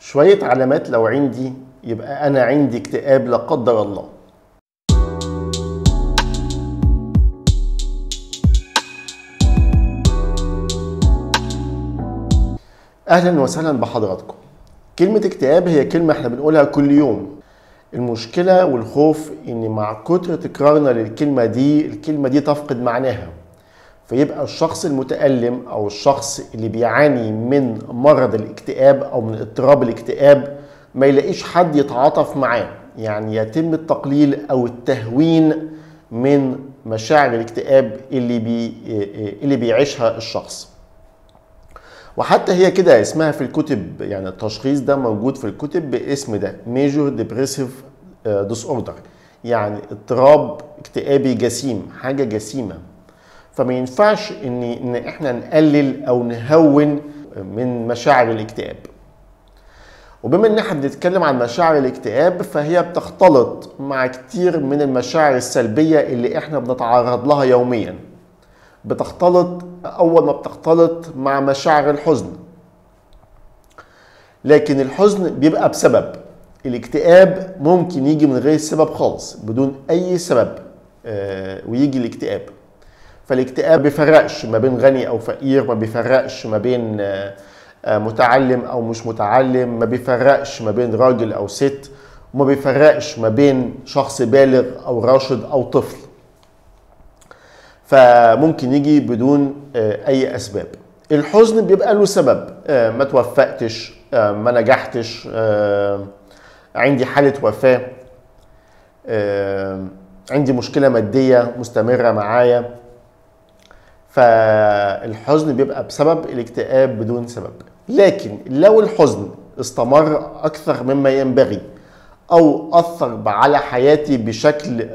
شوية علامات لو عندي يبقى أنا عندي اكتئاب لا قدر الله أهلا وسهلا بحضراتكم كلمة اكتئاب هي كلمة احنا بنقولها كل يوم المشكلة والخوف ان مع كتر تكرارنا للكلمة دي الكلمة دي تفقد معناها فيبقى الشخص المتألم او الشخص اللي بيعاني من مرض الاكتئاب او من اضطراب الاكتئاب ما يلاقيش حد يتعاطف معاه يعني يتم التقليل او التهوين من مشاعر الاكتئاب اللي بي اللي بيعيشها الشخص وحتى هي كده اسمها في الكتب يعني التشخيص ده موجود في الكتب باسم ده ميجور ديبريسيف ديس اوردر يعني اضطراب اكتئابي جسيم حاجه جسيمه فما ينفعش ان ان احنا نقلل او نهون من مشاعر الاكتئاب وبما ان احنا بنتكلم عن مشاعر الاكتئاب فهي بتختلط مع كتير من المشاعر السلبيه اللي احنا بنتعرض لها يوميا بتختلط اول ما بتختلط مع مشاعر الحزن لكن الحزن بيبقى بسبب الاكتئاب ممكن يجي من غير سبب خالص بدون اي سبب آه ويجي الاكتئاب فالاكتئاب ما بيفرقش ما بين غني او فقير ما بيفرقش ما بين آه آه متعلم او مش متعلم ما بيفرقش ما بين راجل او ست وما بيفرقش ما بين شخص بالغ او راشد او طفل فممكن يجي بدون اي اسباب الحزن بيبقى له سبب ما توفقتش ما نجحتش عندي حاله وفاه عندي مشكله ماديه مستمره معايا فالحزن بيبقى بسبب الاكتئاب بدون سبب لكن لو الحزن استمر اكثر مما ينبغي او اثر على حياتي بشكل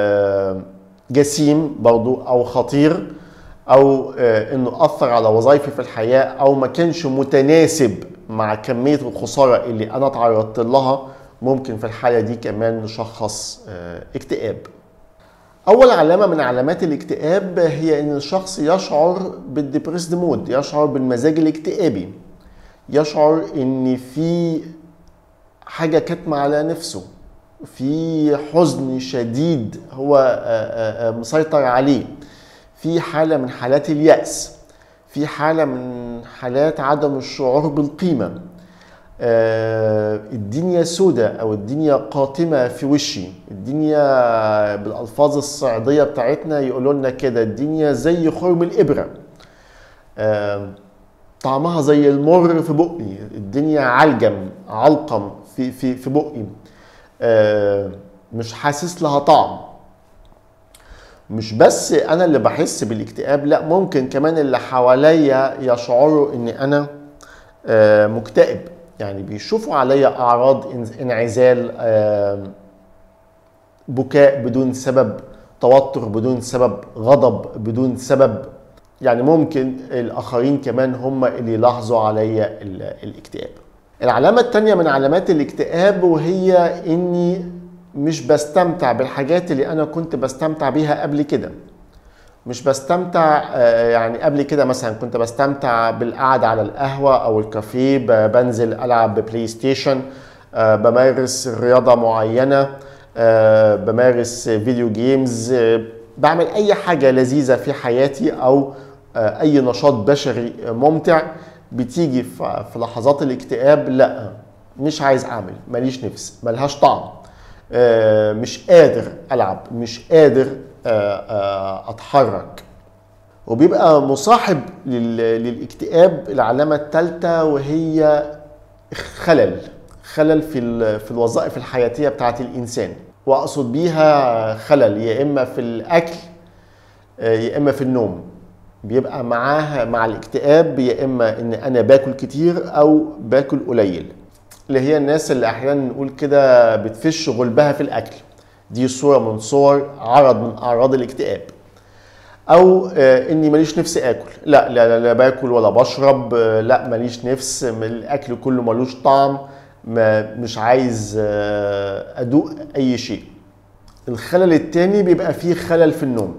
جسيم برضو او خطير او انه اثر على وظائفي في الحياه او ما كانش متناسب مع كميه الخساره اللي انا تعرضت لها ممكن في الحاله دي كمان نشخص اكتئاب اول علامه من علامات الاكتئاب هي ان الشخص يشعر بالديبريسد مود يشعر بالمزاج الاكتئابي يشعر ان في حاجه كاتمه على نفسه في حزن شديد هو مسيطر عليه في حالة من حالات اليأس في حالة من حالات عدم الشعور بالقيمة الدنيا سودة أو الدنيا قاتمة في وشي الدنيا بالألفاظ الصعيدية بتاعتنا يقولوا لنا كده الدنيا زي خرم الإبرة طعمها زي المر في بقي الدنيا علجم علقم في في في بقي مش حاسس لها طعم مش بس انا اللي بحس بالاكتئاب لا ممكن كمان اللي حواليا يشعروا ان انا مكتئب يعني بيشوفوا عليا اعراض انعزال بكاء بدون سبب توتر بدون سبب غضب بدون سبب يعني ممكن الاخرين كمان هم اللي يلاحظوا عليا الاكتئاب العلامة التانية من علامات الاكتئاب وهي اني مش بستمتع بالحاجات اللي انا كنت بستمتع بيها قبل كده مش بستمتع يعني قبل كده مثلا كنت بستمتع بالقعدة على القهوة او الكافيه بنزل العب ببلاي ستيشن بمارس رياضة معينة بمارس فيديو جيمز بعمل اي حاجة لذيذة في حياتي او اي نشاط بشري ممتع بتيجي في لحظات الاكتئاب لا مش عايز اعمل ماليش نفس ملهاش طعم مش قادر العب مش قادر اتحرك وبيبقى مصاحب للاكتئاب العلامه الثالثه وهي خلل خلل في في الوظائف الحياتيه بتاعت الانسان واقصد بيها خلل يا اما في الاكل يا اما في النوم بيبقى معاها مع الاكتئاب يا اما ان انا باكل كتير او باكل قليل اللي هي الناس اللي احيانا نقول كده بتفش غلبها في الاكل دي صوره من صور عرض من اعراض الاكتئاب او آه اني ماليش نفس اكل لا لا لا, لا باكل ولا بشرب آه لا ماليش نفس الاكل كله ملوش طعم ما مش عايز آه ادوق اي شيء الخلل التاني بيبقى فيه خلل في النوم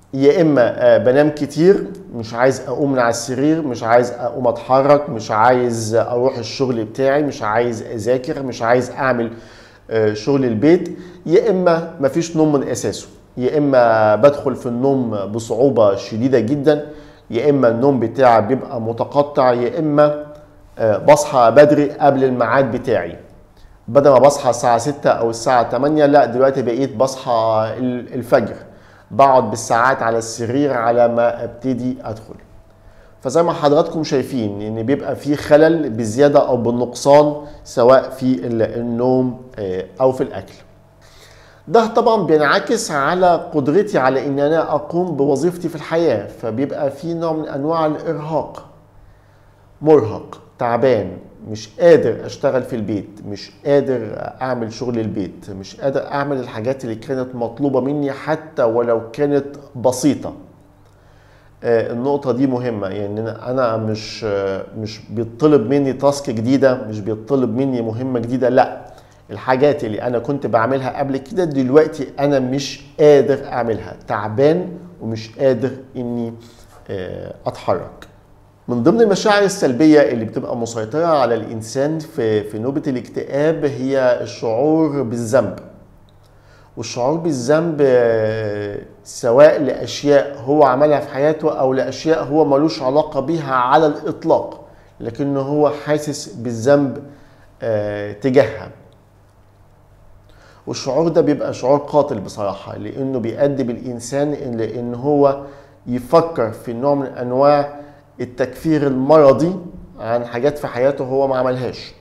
يا اما بنام كتير مش عايز اقوم من على السرير مش عايز اقوم اتحرك مش عايز اروح الشغل بتاعي مش عايز اذاكر مش عايز اعمل شغل البيت يا اما مفيش نوم من اساسه يا اما بدخل في النوم بصعوبه شديده جدا يا اما النوم بتاعي بيبقى متقطع يا اما بصحى بدري قبل الميعاد بتاعي بدل ما بصحى الساعة 6 أو الساعة 8 لا دلوقتي بقيت بصحى الفجر بقعد بالساعات على السرير على ما ابتدي أدخل فزي ما حضراتكم شايفين ان بيبقى في خلل بالزيادة او بالنقصان سواء في النوم او في الاكل ده طبعا بينعكس على قدرتي على ان انا اقوم بوظيفتي في الحياة فبيبقى في نوع من انواع الارهاق مرهق تعبان مش قادر اشتغل في البيت مش قادر اعمل شغل البيت مش قادر اعمل الحاجات اللي كانت مطلوبة مني حتى ولو كانت بسيطة النقطة دي مهمة يعني أنا مش مش بيطلب مني تاسك جديدة مش بيطلب مني مهمة جديدة لا الحاجات اللي أنا كنت بعملها قبل كده دلوقتي أنا مش قادر أعملها تعبان ومش قادر إني أتحرك من ضمن المشاعر السلبية اللي بتبقى مسيطرة على الإنسان في في نوبة الاكتئاب هي الشعور بالذنب والشعور بالذنب سواء لاشياء هو عملها في حياته او لاشياء هو ملوش علاقه بيها على الاطلاق لكنه هو حاسس بالذنب تجاهها والشعور ده بيبقى شعور قاتل بصراحه لانه بيؤدي الانسان لان هو يفكر في نوع من انواع التكفير المرضي عن حاجات في حياته هو ما عملهاش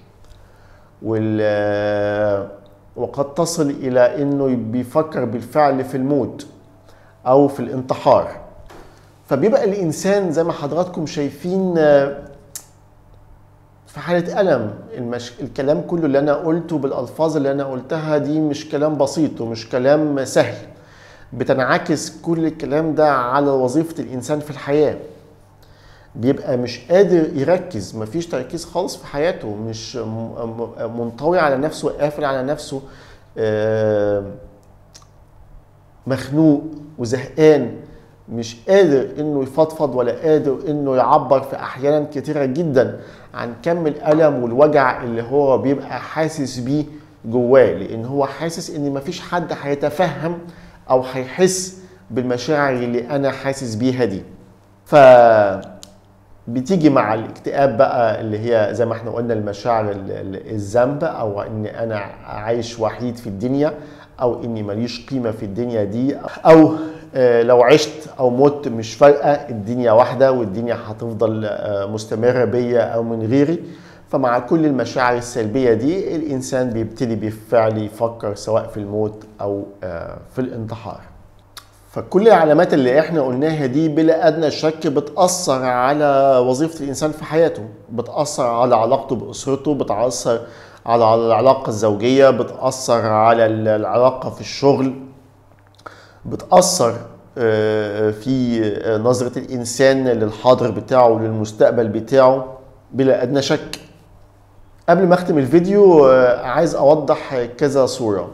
وال وقد تصل الى انه بيفكر بالفعل في الموت او في الانتحار فبيبقى الانسان زي ما حضراتكم شايفين في حالة ألم المش... الكلام كله اللي أنا قلته بالألفاظ اللي أنا قلتها دي مش كلام بسيط ومش كلام سهل بتنعكس كل الكلام ده على وظيفة الإنسان في الحياة بيبقى مش قادر يركز مفيش تركيز خالص في حياته مش منطوي على نفسه قافل على نفسه مخنوق وزهقان مش قادر انه يفضفض ولا قادر انه يعبر في احيانا كتيره جدا عن كم الالم والوجع اللي هو بيبقى حاسس بيه جواه لان هو حاسس ان مفيش حد هيتفهم او هيحس بالمشاعر اللي انا حاسس بيها دي ف بتيجي مع الاكتئاب بقى اللي هي زي ما احنا قلنا المشاعر الذنب او ان انا عايش وحيد في الدنيا او اني ماليش قيمه في الدنيا دي او لو عشت او مت مش فارقه الدنيا واحده والدنيا هتفضل مستمره بيا او من غيري فمع كل المشاعر السلبيه دي الانسان بيبتدي بالفعل يفكر سواء في الموت او في الانتحار فكل العلامات اللي احنا قلناها دي بلا ادنى شك بتاثر على وظيفه الانسان في حياته بتاثر على علاقته باسرته بتاثر على العلاقه الزوجيه بتاثر على العلاقه في الشغل بتاثر في نظره الانسان للحاضر بتاعه وللمستقبل بتاعه بلا ادنى شك قبل ما اختم الفيديو عايز اوضح كذا صوره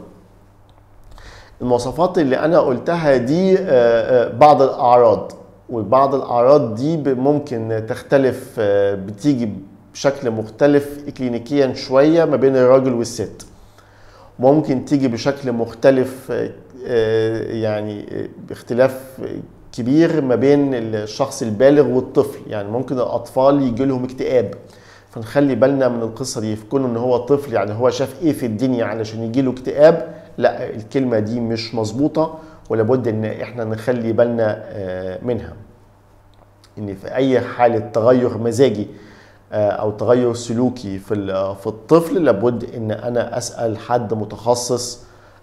المواصفات اللي انا قلتها دي بعض الاعراض وبعض الاعراض دي ممكن تختلف بتيجي بشكل مختلف كلينيكيا شويه ما بين الراجل والست ممكن تيجي بشكل مختلف يعني باختلاف كبير ما بين الشخص البالغ والطفل يعني ممكن الاطفال يجي لهم اكتئاب فنخلي بالنا من القصه دي في كونه ان هو طفل يعني هو شاف ايه في الدنيا علشان يجي له اكتئاب لا الكلمه دي مش مظبوطه ولابد ان احنا نخلي بالنا منها ان في اي حاله تغير مزاجي او تغير سلوكي في في الطفل لابد ان انا اسال حد متخصص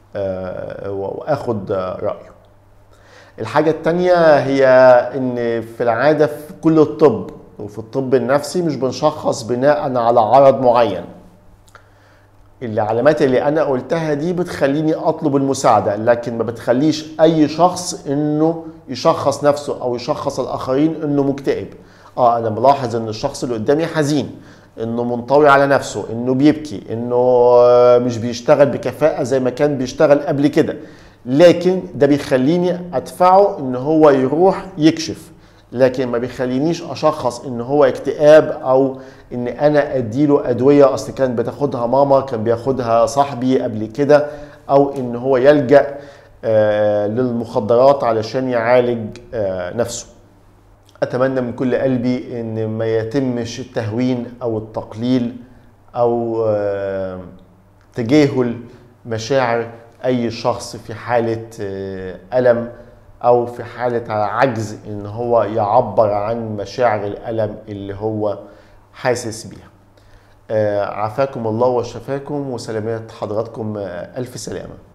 واخد رايه الحاجة التانية هي ان في العادة في كل الطب وفي الطب النفسي مش بنشخص بناء على عرض معين العلامات اللي انا قلتها دي بتخليني اطلب المساعدة لكن ما بتخليش اي شخص انه يشخص نفسه او يشخص الاخرين انه مكتئب اه انا ملاحظ ان الشخص اللي قدامي حزين انه منطوي على نفسه انه بيبكي انه مش بيشتغل بكفاءة زي ما كان بيشتغل قبل كده لكن ده بيخليني ادفعه ان هو يروح يكشف لكن ما بيخلينيش اشخص ان هو اكتئاب او ان انا اديله ادويه اصل كان بتاخدها ماما كان بياخدها صاحبي قبل كده او ان هو يلجا آه، للمخدرات علشان يعالج آه، نفسه اتمنى من كل قلبي ان ما يتمش التهوين او التقليل او آه، تجاهل مشاعر اي شخص في حاله آه، الم او في حاله عجز ان هو يعبر عن مشاعر الالم اللي هو حاسس بيها آه، عافاكم الله وشفاكم وسلامات حضراتكم آه، الف سلامه